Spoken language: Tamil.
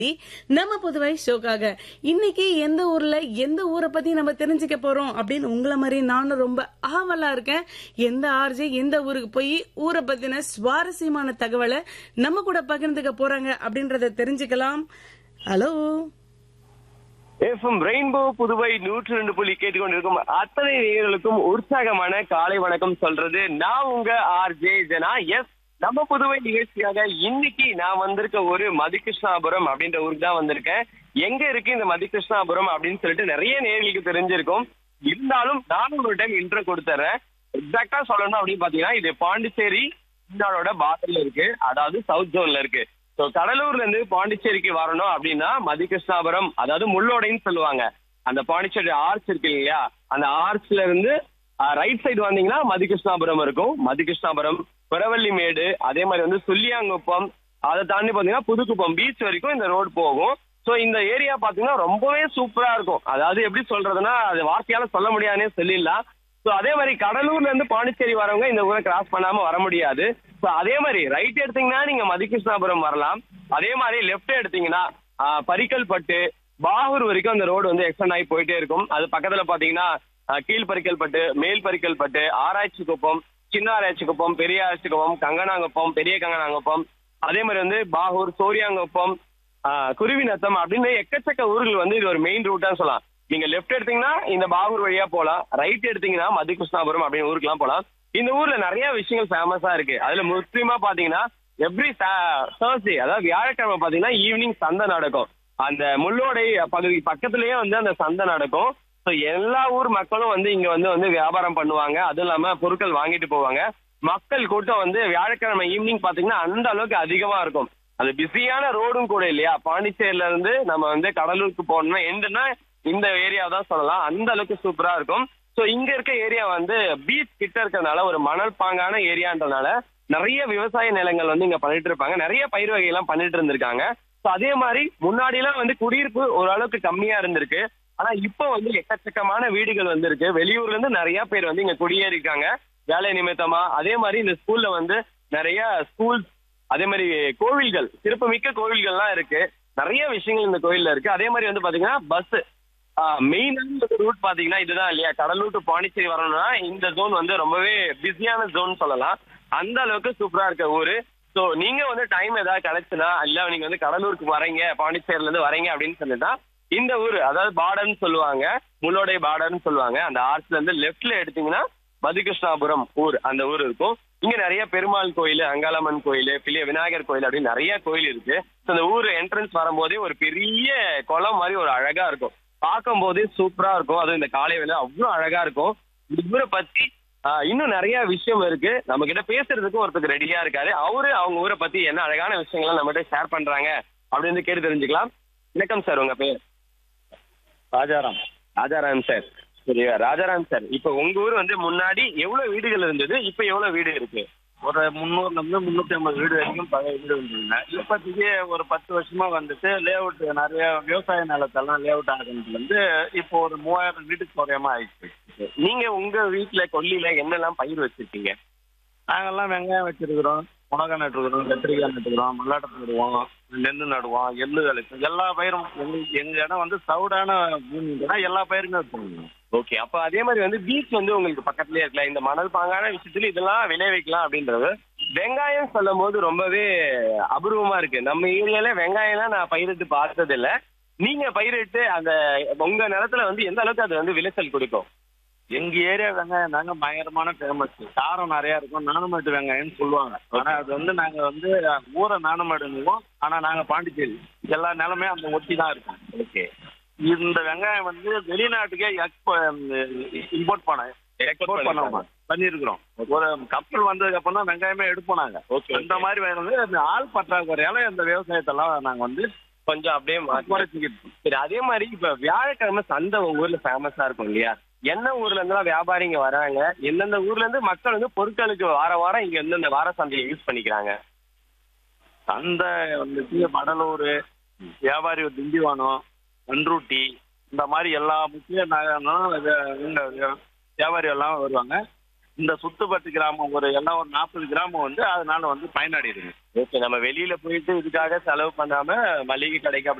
நம்ம புதுவை ஷோக்காக இன்னைக்கு எந்த ஊர்ல எந்த ஊரை பத்தி நம்ம தெரிஞ்சுக்க போறோம் அப்படின்னு உங்களை மாதிரி நானும் ரொம்ப ஆவலா இருக்கேன் எந்த ஆர்ஜே எந்த ஊருக்கு போய் ஊரை பத்தின சுவாரஸ்யமான தகவலை நம்ம கூட பகிர்ந்துக்க போறாங்க அப்படின்றத தெரிஞ்சுக்கலாம் ஹலோ எஃப்எம் ரெயின்போ புதுவை நூற்று ரெண்டு புள்ளி கேட்டுக்கொண்டிருக்கும் அத்தனை நேயர்களுக்கும் உற்சாகமான காலை வணக்கம் சொல்றது நான் உங்க ஆர் ஜே ஜனா எஸ் நம்ம புதுவை நிகழ்ச்சியாக இன்னைக்கு நான் வந்திருக்க ஒரு மதிகிருஷ்ணாபுரம் அப்படின்ற ஊருக்கு தான் வந்திருக்கேன் எங்க இருக்கு இந்த மதிகிருஷ்ணாபுரம் அப்படின்னு சொல்லிட்டு நிறைய நேர்களுக்கு தெரிஞ்சிருக்கும் இருந்தாலும் நானும் ஒரு டைம் இன்ட்ரோ கொடுத்துறேன் எக்ஸாக்டா சொல்லணும் அப்படின்னு பாத்தீங்கன்னா இது பாண்டிச்சேரி தமிழ்நாடோட பார்டர்ல இருக்கு அதாவது சவுத் ஜோன்ல இருக்கு ஸோ கடலூர்ல இருந்து பாண்டிச்சேரிக்கு வரணும் அப்படின்னா மதிகிருஷ்ணாபுரம் அதாவது முள்ளோடைன்னு சொல்லுவாங்க அந்த பாண்டிச்சேரி ஆர்ச் இருக்கு இல்லையா அந்த ஆர்ச்ல இருந்து ரைட் சைடு வந்தீங்கன்னா மதிகிருஷ்ணாபுரம் இருக்கும் மதிகிருஷ்ணாபுரம் புறவள்ளிமேடு அதே மாதிரி வந்து சுள்ளியாங்குப்பம் அதை தாண்டி பாத்தீங்கன்னா புதுக்குப்பம் பீச் வரைக்கும் இந்த ரோடு போகும் ஸோ இந்த ஏரியா பாத்தீங்கன்னா ரொம்பவே சூப்பரா இருக்கும் அதாவது எப்படி சொல்றதுன்னா அது வார்த்தையால சொல்ல முடியாதுன்னே சொல்லிடலாம் ஸோ அதே மாதிரி கடலூர்ல இருந்து பாண்டிச்சேரி வரவங்க இந்த ஊரை கிராஸ் பண்ணாம வர முடியாது ஸோ அதே மாதிரி ரைட் எடுத்தீங்கன்னா நீங்க மதிகிருஷ்ணாபுரம் வரலாம் அதே மாதிரி லெஃப்ட் எடுத்தீங்கன்னா ஆஹ், பரிக்கல்பட்டு பாகூர் வரைக்கும் அந்த ரோடு வந்து எக்ஸ்டெண்ட் ஆகி போயிட்டே இருக்கும் அது பக்கத்துல பாத்தீங்கன்னா ஆஹ், கீழ் பரிக்கல்பட்டு மேல் பரிக்கல்பட்டு ஆராய்ச்சி குப்பம் சின்ன ஆராய்ச்சி குப்பம் பெரிய ஆராய்ச்சி குப்பம் கங்கனாங்குப்பம் பெரிய கங்கனாங்குப்பம் அதே மாதிரி வந்து பாகூர் சோரியாங்குப்பம் ஆஹ், குருவிநத்தம் அப்படின்னு எக்கச்சக்க ஊர்கள் வந்து இது ஒரு மெயின் ரூட்டா சொல்லலாம் நீங்க லெஃப்ட் எடுத்தீங்கன்னா இந்த பாகூர் வழியா போலாம் ரைட் எடுத்தீங்கன்னா மதிகிருஷ்ணாபுரம் அப்படின்னு ஊருக்குலாம் போலாம் இந்த ஊர்ல நிறைய விஷயங்கள் ஃபேமஸா இருக்கு அதுல முக்கியமா பாத்தீங்கன்னா எவ்ரி தேர்ஸ்டே அதாவது வியாழக்கிழமை பாத்தீங்கன்னா ஈவினிங் சந்தை நடக்கும் அந்த முள்ளோடை பகுதி பக்கத்துலயே வந்து அந்த சந்தை நடக்கும் ஸோ எல்லா ஊர் மக்களும் வந்து இங்க வந்து வந்து வியாபாரம் பண்ணுவாங்க அதுவும் இல்லாம பொருட்கள் வாங்கிட்டு போவாங்க மக்கள் கூட்டம் வந்து வியாழக்கிழமை ஈவினிங் பாத்தீங்கன்னா அந்த அளவுக்கு அதிகமா இருக்கும் அது பிஸியான ரோடும் கூட இல்லையா பாண்டிச்சேரியில இருந்து நம்ம வந்து கடலூருக்கு போகணும்னா எண்டுன்னா இந்த ஏரியா தான் சொல்லலாம் அந்த அளவுக்கு சூப்பரா இருக்கும் ஸோ இங்க இருக்க ஏரியா வந்து பீச் கிட்ட இருக்கறதுனால ஒரு மணல் பாங்கான ஏரியான்றதுனால நிறைய விவசாய நிலங்கள் வந்து இங்க பண்ணிட்டு இருப்பாங்க நிறைய பயிர் வகையெல்லாம் பண்ணிட்டு இருந்திருக்காங்க ஸோ அதே மாதிரி முன்னாடி எல்லாம் வந்து குடியிருப்பு ஓரளவுக்கு கம்மியா இருந்திருக்கு ஆனா இப்போ வந்து எக்கச்சக்கமான வீடுகள் வந்து இருக்கு வெளியூர்ல இருந்து நிறைய பேர் வந்து இங்க குடியேறிருக்காங்க வேலை நிமித்தமா அதே மாதிரி இந்த ஸ்கூல்ல வந்து நிறைய ஸ்கூல் அதே மாதிரி கோவில்கள் சிறப்புமிக்க கோவில்கள்லாம் இருக்கு நிறைய விஷயங்கள் இந்த கோயில்ல இருக்கு அதே மாதிரி வந்து பாத்தீங்கன்னா பஸ் மெயினான ரூட் பாத்தீங்கன்னா இதுதான் இல்லையா கடலூர் டு பாண்டிச்சேரி வரணும்னா இந்த ஜோன் வந்து ரொம்பவே பிஸியான ஜோன் சொல்லலாம் அந்த அளவுக்கு சூப்பரா இருக்க ஊரு ஸோ நீங்க வந்து டைம் ஏதாவது கிடைச்சுன்னா இல்ல நீங்க வந்து கடலூருக்கு வரீங்க பாண்டிச்சேரில இருந்து வரீங்க அப்படின்னு சொல்லிட்டா இந்த ஊர் அதாவது பார்டர்னு சொல்லுவாங்க முள்ளோடை பார்டர்னு சொல்லுவாங்க அந்த ஆர்ச்ல இருந்து லெஃப்ட்ல எடுத்தீங்கன்னா மதிகிருஷ்ணாபுரம் ஊர் அந்த ஊர் இருக்கும் இங்க நிறைய பெருமாள் கோயில் அங்காளம்மன் கோயில் பிள்ளைய விநாயகர் கோயில் அப்படின்னு நிறைய கோயில் இருக்கு So, அந்த ஊர் என்ட்ரன்ஸ் வரும்போதே ஒரு பெரிய குளம் மாதிரி ஒரு அழகா இருக்கும் பார்க்கும் போதே சூப்பரா இருக்கும் அதுவும் இந்த காலை வேலை அவ்வளவு அழகா இருக்கும் இந்த ஊரை பத்தி ஆஹ், இன்னும் நிறைய விஷயம் இருக்கு நம்ம கிட்ட பேசுறதுக்கு ஒருத்தர் ரெடியா இருக்காரு அவரு அவங்க ஊரை பத்தி என்ன அழகான விஷயங்களை நம்ம கிட்ட ஷேர் பண்றாங்க அப்படின்னு கேட்டு தெரிஞ்சுக்கலாம் வணக்கம் சார் உங்க பேர் ராஜாராம் ராஜாராம் சார் சரி ராஜாராம் சார் இப்ப உங்க ஊர் வந்து முன்னாடி எவ்வளவு வீடுகள் இருந்தது இப்ப எவ்வளவு வீடு இருக்கு ஒரு முந்நூறுல இருந்து முந்நூத்தி ஐம்பது வீடு வரைக்கும் பழைய வீடு வந்துருங்க இப்போதைக்கு ஒரு பத்து வருஷமா வந்துட்டு லேஅவுட் நிறைய விவசாய நிலத்தெல்லாம் லேஅவுட் ஆகுறது வந்து இப்போ ஒரு மூவாயிரம் வீட்டுக்கு குறையாம ஆயிடுச்சு நீங்க உங்க வீட்டுல கொல்லியில என்னெல்லாம் பயிர் வச்சிருக்கீங்க நாங்கெல்லாம் வெங்காயம் வச்சிருக்கிறோம் மிளகா நட்டுருக்கிறோம் கத்திரிக்காய் நட்டுக்கிறோம் மல்லாட்டை நடுவோம் நெல் நடுவோம் எள்ளு விளைச்சோம் எல்லா பயிரும் எங்க எங்க இடம் வந்து சவுடான பூமின்னா எல்லா பயிருமே வச்சுருக்கோம் ஓகே அப்ப அதே மாதிரி வந்து பீச் வந்து உங்களுக்கு பக்கத்துலயே இருக்குல்ல இந்த மணல் பாங்கான விஷயத்துல இதெல்லாம் விளைவிக்கலாம் அப்படின்றது வெங்காயம் சொல்லும் போது ரொம்பவே அபூர்வமா இருக்கு நம்ம ஏரியால வெங்காயம்லாம் நான் பயிரிட்டு பார்த்தது இல்ல நீங்க பயிரிட்டு அந்த உங்க நிலத்துல வந்து எந்த அளவுக்கு அது வந்து விளைச்சல் கொடுக்கும் எங்க ஏரியா வெங்காயம் தாங்க பயங்கரமான ஃபேமஸ் காரம் நிறைய இருக்கும் நானுமாட்டு வெங்காயம்னு சொல்லுவாங்க ஆனா அது வந்து நாங்க வந்து ஊரை நானுமாடுங்குவோம் ஆனா நாங்க பாண்டிச்சேரி எல்லா நிலமே அந்த ஒட்டி தான் இருக்கும் ஓகே இந்த வெங்காயம் வந்து வெளிநாட்டுக்கே இம்போர்ட் பண்ண எக்ஸ்போர்ட் பண்ண பண்ணியிருக்கிறோம் ஒரு கப்பல் வந்ததுக்கு அப்புறம் தான் வெங்காயமே எடுப்போம் நாங்க Okay, அந்த மாதிரி வந்து அந்த ஆள் பற்றாக்குறையால இந்த விவசாயத்தெல்லாம் நாங்க வந்து கொஞ்சம் அப்படியே மாத்தி குறைச்சிக்கிட்டு சரி அதே மாதிரி இப்ப வியாழக்கிழமை சந்தை உங்க ஊர்ல ஃபேமஸா இருக்கும் இல்லையா என்ன ஊர்ல இருந்தெல்லாம் வியாபாரிங்க வராங்க எந்தெந்த ஊர்ல இருந்து மக்கள் வந்து பொருட்களுக்கு வார வாரம் இங்க வந்து இந்த வார சந்தையை யூஸ் பண்ணிக்கிறாங்க சந்தை வந்துட்டு வடலூர் வியாபாரி திண்டிவனம் பன்ருட்டி இந்த மாதிரி எல்லா முக்கிய நகரங்களும் இது- இந்த வியாபாரி எல்லாம் வருவாங்க இந்த சுத்துப்பட்டு கிராமம் ஒரு எல்லாம் ஒரு நாற்பது கிராமம் வந்து அதனால வந்து பயனடையுதுங்க ஓகே நம்ம வெளியில போயிட்டு இதுக்காக செலவு பண்ணாம மளிகை கடைக்கு